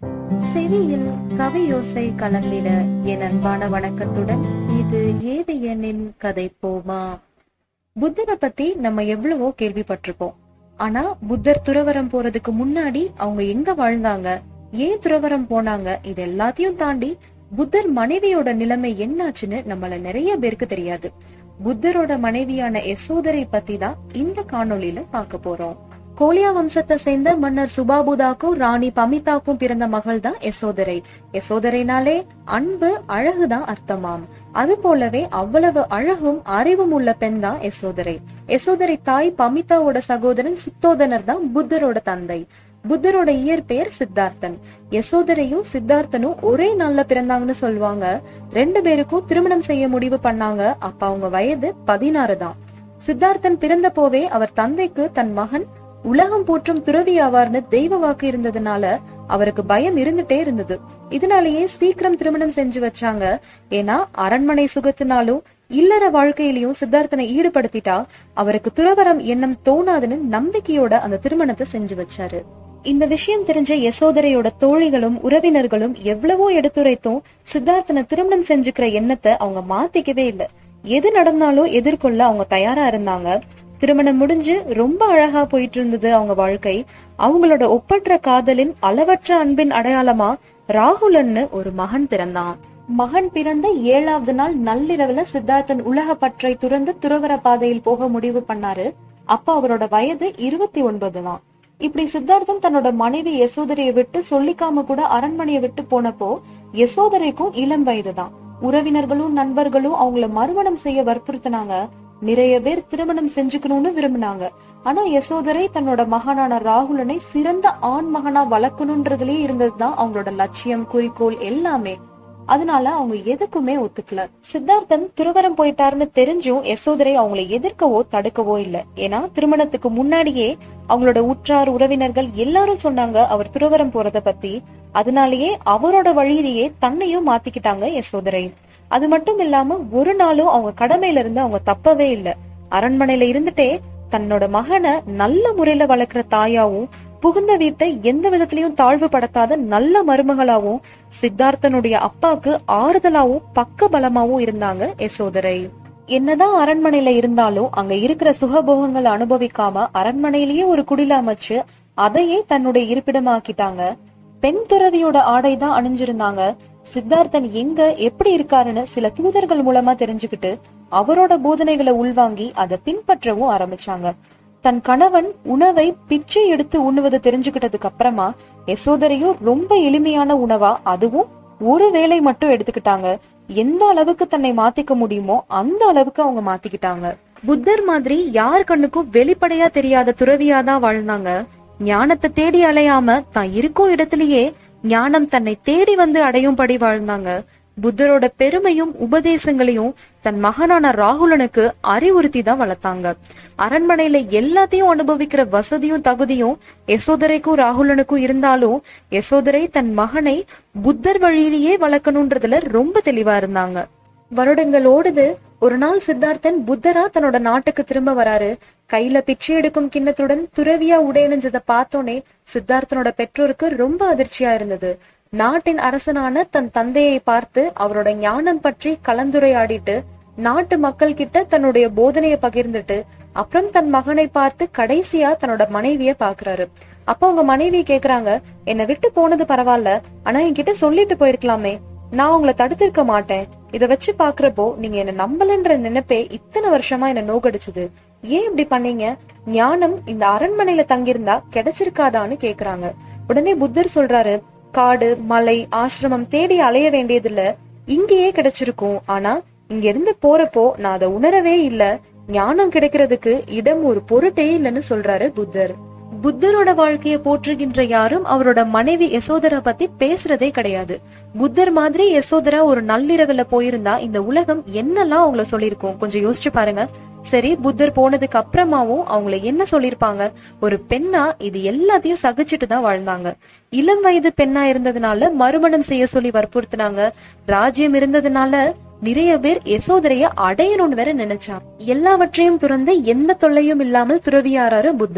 செவியில் கவியோசை கலந்திட என் அன்பான வணக்கத்துடன் இது ஏவியனின் கதை போமா புத்தரை பத்தி நம்ம எவ்வளவோ கேள்விப்பட்டிருப்போம் ஆனா புத்தர் துறவரம் போறதுக்கு முன்னாடி அவங்க எங்க வாழ்ந்தாங்க ஏன் துறவரம் போனாங்க இது எல்லாத்தையும் தாண்டி புத்தர் மனைவியோட நிலைமை என்னாச்சுன்னு நம்மள நிறைய பேருக்கு தெரியாது புத்தரோட மனைவியான யசோதரை பத்தி தான் இந்த காணொளியில பார்க்க போறோம் கோலியா வம்சத்தை சேர்ந்த மன்னர் சுபாபுதாக்கும் ராணி பமிதாக்கும் பிறந்த மகள் தான் யசோதரை யசோதரைனாலே அன்பு அழகுதான் அர்த்தமாம் அது போலவே அவ்வளவு அழகும் அறிவும் உள்ள பெண் தான் யசோதரை யசோதரை தாய் பமிதாவோட சகோதரன் சுத்தோதனர் தான் புத்தரோட தந்தை புத்தரோட இயற்பெயர் சித்தார்த்தன் யசோதரையும் சித்தார்த்தனும் ஒரே நாள்ல பிறந்தாங்கன்னு சொல்லுவாங்க ரெண்டு பேருக்கும் திருமணம் செய்ய முடிவு பண்ணாங்க அப்ப அவங்க வயது பதினாறு தான் சித்தார்த்தன் பிறந்த போவே அவர் தந்தைக்கு தன் மகன் உலகம் போற்றும் துறவி ஆவார்னு தெய்வ வாக்கு இருந்ததுனால அவருக்கு பயம் இருந்துட்டே இருந்தது இதனாலேயே சீக்கிரம் திருமணம் செஞ்சு வச்சாங்க ஏன்னா அரண்மனை சுகத்தினாலும் இல்லற வாழ்க்கையிலயும் சித்தார்த்தனை ஈடுபடுத்திட்டா அவருக்கு துறவரம் எண்ணம் தோணாதுன்னு நம்பிக்கையோட அந்த திருமணத்தை செஞ்சு வச்சாரு இந்த விஷயம் தெரிஞ்ச யசோதரையோட தோழிகளும் உறவினர்களும் எவ்வளவோ எடுத்துரைத்தும் சித்தார்த்தனை திருமணம் செஞ்சுக்கிற எண்ணத்தை அவங்க மாத்திக்கவே இல்ல எது நடந்தாலும் எதிர்கொள்ள அவங்க தயாரா இருந்தாங்க திருமணம் முடிஞ்சு ரொம்ப அழகா போயிட்டு இருந்தது அவங்க வாழ்க்கை அவங்களோட ஒப்பற்ற காதலின் அளவற்ற அன்பின் அடையாளமா ராகுலன்னு ஒரு மகன் பிறந்தான் மகன் பிறந்த ஏழாவது நாள் நள்ளிரவுல சித்தார்த்தன் உலக பற்றை துறந்து துறவர பாதையில் போக முடிவு பண்ணாரு அப்ப அவரோட வயது இருபத்தி ஒன்பது தான் இப்படி சித்தார்த்தன் தன்னோட மனைவி யசோதரையை விட்டு சொல்லிக்காம கூட அரண்மனையை விட்டு போனப்போ யசோதரைக்கும் இளம் வயதுதான் உறவினர்களும் நண்பர்களும் அவங்கள மறுமணம் செய்ய வற்புறுத்தினாங்க நிறைய பேர் திருமணம் செஞ்சுக்கணும்னு விரும்பினாங்க ஆனா யசோதரை தன்னோட மகனான ராகுலனை சிறந்த ஆண் மகனா வளர்க்கணும்ன்றதுலயே இருந்ததுதான் அவங்களோட லட்சியம் குறிக்கோள் எல்லாமே அதனால அவங்க எதுக்குமே ஒத்துக்கல சித்தார்த்தன் திருவரம் போயிட்டாருன்னு தெரிஞ்சும் யசோதரை அவங்களை எதிர்க்கவோ தடுக்கவோ இல்ல ஏன்னா திருமணத்துக்கு முன்னாடியே அவங்களோட உற்றார் உறவினர்கள் எல்லாரும் சொன்னாங்க அவர் திருவரம் போறத பத்தி அதனாலேயே அவரோட வழியிலேயே தன்னையும் மாத்திக்கிட்டாங்க யசோதரை அது மட்டும் இல்லாம ஒரு நாளும் அவங்க கடமையில இருந்து அவங்க தப்பவே இல்ல அரண்மனையில இருந்துட்டே தன்னோட மகனை நல்ல முறையில வளர்க்கிற தாயாவும் புகுந்த வீட்டை எந்த விதத்திலையும் தாழ்வுபடுத்தாத நல்ல மருமகளாவும் சித்தார்த்தனுடைய அப்பாக்கு ஆறுதலாவும் பக்க பலமாவும் இருந்தாங்க யசோதரை என்னதான் அரண்மனையில இருந்தாலும் அங்க இருக்கிற சுகபோகங்களை அனுபவிக்காம அரண்மனையிலேயே ஒரு குடில அமைச்சு அதையே தன்னுடைய இருப்பிடமாக்கிட்டாங்க பெண் துறவியோட ஆடை தான் அணிஞ்சிருந்தாங்க சித்தார்த்தன் எங்க எப்படி இருக்காருன்னு சில தூதர்கள் மூலமா தெரிஞ்சுக்கிட்டு அவரோட போதனைகளை உள்வாங்கி அதை பின்பற்றவும் ஆரம்பிச்சாங்க தன் கணவன் உணவை பிச்சை எடுத்து உண்ணுவது தெரிஞ்சுக்கிட்டதுக்கு அப்புறமா யசோதரையும் ரொம்ப எளிமையான உணவா அதுவும் ஒரு வேளை மட்டும் எடுத்துக்கிட்டாங்க எந்த அளவுக்கு தன்னை மாத்திக்க முடியுமோ அந்த அளவுக்கு அவங்க மாத்திக்கிட்டாங்க புத்தர் மாதிரி யார் கண்ணுக்கும் வெளிப்படையா தெரியாத துறவியாதான் வாழ்ந்தாங்க ஞானத்தை தேடி அலையாம தான் இருக்கும் இடத்திலேயே ஞானம் தன்னை தேடி வந்து அடையும்படி வாழ்ந்தாங்க புத்தரோட பெருமையும் உபதேசங்களையும் தன் மகனான ராகுலனுக்கு அறிவுறுத்தி தான் வளர்த்தாங்க அரண்மனையில எல்லாத்தையும் அனுபவிக்கிற வசதியும் தகுதியும் யசோதரைக்கும் ராகுலனுக்கும் இருந்தாலும் யசோதரை தன் மகனை புத்தர் வழியிலேயே வளர்க்கணும்ன்றதுல ரொம்ப தெளிவா இருந்தாங்க வருடங்கள் ஓடுது ஒரு நாள் சித்தார்த்தன் புத்தரா தன்னோட நாட்டுக்கு திரும்ப வராரு கையில பிச்சை எடுக்கும் கிண்ணத்துடன் துறவியா உடையணிஞ்சத பார்த்தோன்னே சித்தார்த்தனோட பெற்றோருக்கு ரொம்ப அதிர்ச்சியா இருந்தது நாட்டின் அரசனான தன் தந்தையை பார்த்து அவரோட ஞானம் பற்றி கலந்துரையாடிட்டு நாட்டு மக்கள் கிட்ட தன்னுடைய போதனைய பகிர்ந்துட்டு அப்புறம் தன் மகனை பார்த்து கடைசியா தன்னோட மனைவிய பாக்குறாரு அப்ப அவங்க மனைவி கேக்குறாங்க என்னை விட்டு போனது பரவாயில்ல ஆனா என்கிட்ட சொல்லிட்டு போயிருக்கலாமே நான் உங்களை தடுத்திருக்க மாட்டேன் இத வச்சு பாக்குறப்போ நீங்க என்ன நம்பலன்ற நினைப்பே இத்தனை வருஷமா என்ன நோகடிச்சது ஏன் இப்படி பண்ணீங்க ஞானம் இந்த அரண்மனையில தங்கியிருந்தா கிடைச்சிருக்காதான்னு கேக்குறாங்க உடனே புத்தர் சொல்றாரு காடு மலை ஆசிரமம் தேடி அலைய வேண்டியதில்ல இங்கேயே கிடைச்சிருக்கும் ஆனா இங்க இருந்து போறப்போ நான் அதை உணரவே இல்ல ஞானம் கிடைக்கிறதுக்கு இடம் ஒரு பொருட்டே இல்லைன்னு சொல்றாரு புத்தர் புத்தரோட வாழ்க்கைய போற்றுகின்ற யாரும் அவரோட மனைவி யசோதரா பத்தி பேசுறதே கிடையாது புத்தர் மாதிரி யசோதரா ஒரு நள்ளிரவுல போயிருந்தா இந்த உலகம் என்னெல்லாம் அவங்கள சொல்லிருக்கும் கொஞ்சம் யோசிச்சு பாருங்க சரி புத்தர் போனதுக்கு அப்புறமாவும் அவங்கள என்ன சொல்லிருப்பாங்க ஒரு பெண்ணா இது எல்லாத்தையும் சகிச்சுட்டு தான் வாழ்ந்தாங்க இளம் வயது பெண்ணா இருந்ததுனால மறுமணம் செய்ய சொல்லி வற்புறுத்தினாங்க ராஜ்யம் இருந்ததுனால நிறைய பேர் யசோதரைய அடையணும்னு வேற நினைச்சாங்க எல்லாவற்றையும் துறந்து எந்த தொல்லையும் இல்லாமல் துறவியாராரு புத்தர்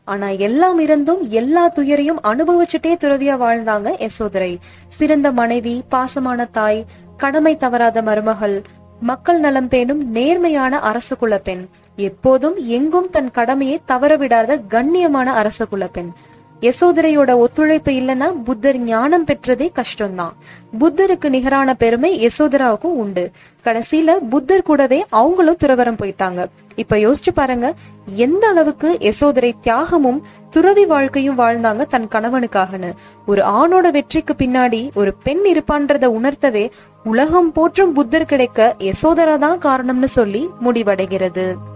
ஆனா எல்லாம் இருந்தும் எல்லா துயரையும் அனுபவிச்சுட்டே துறவியா வாழ்ந்தாங்க யசோதரை சிறந்த மனைவி பாசமான தாய் கடமை தவறாத மருமகள் மக்கள் நலம் பேணும் நேர்மையான அரச குலப்பெண் எப்போதும் எங்கும் தன் கடமையை தவறவிடாத கண்ணியமான அரச குலப்பெண் யசோதரையோட ஒத்துழைப்பு இல்லைன்னா புத்தர் ஞானம் பெற்றதே கஷ்டம்தான் புத்தருக்கு நிகரான பெருமை யசோதராவுக்கும் உண்டு கடைசியில புத்தர் கூடவே அவங்களும் துறவரம் போயிட்டாங்க இப்ப யோசிச்சு பாருங்க எந்த அளவுக்கு யசோதரை தியாகமும் துறவி வாழ்க்கையும் வாழ்ந்தாங்க தன் கணவனுக்காகன்னு ஒரு ஆணோட வெற்றிக்கு பின்னாடி ஒரு பெண் இருப்பான்றத உணர்த்தவே உலகம் போற்றும் புத்தர் கிடைக்க யசோதரா தான் காரணம்னு சொல்லி முடிவடைகிறது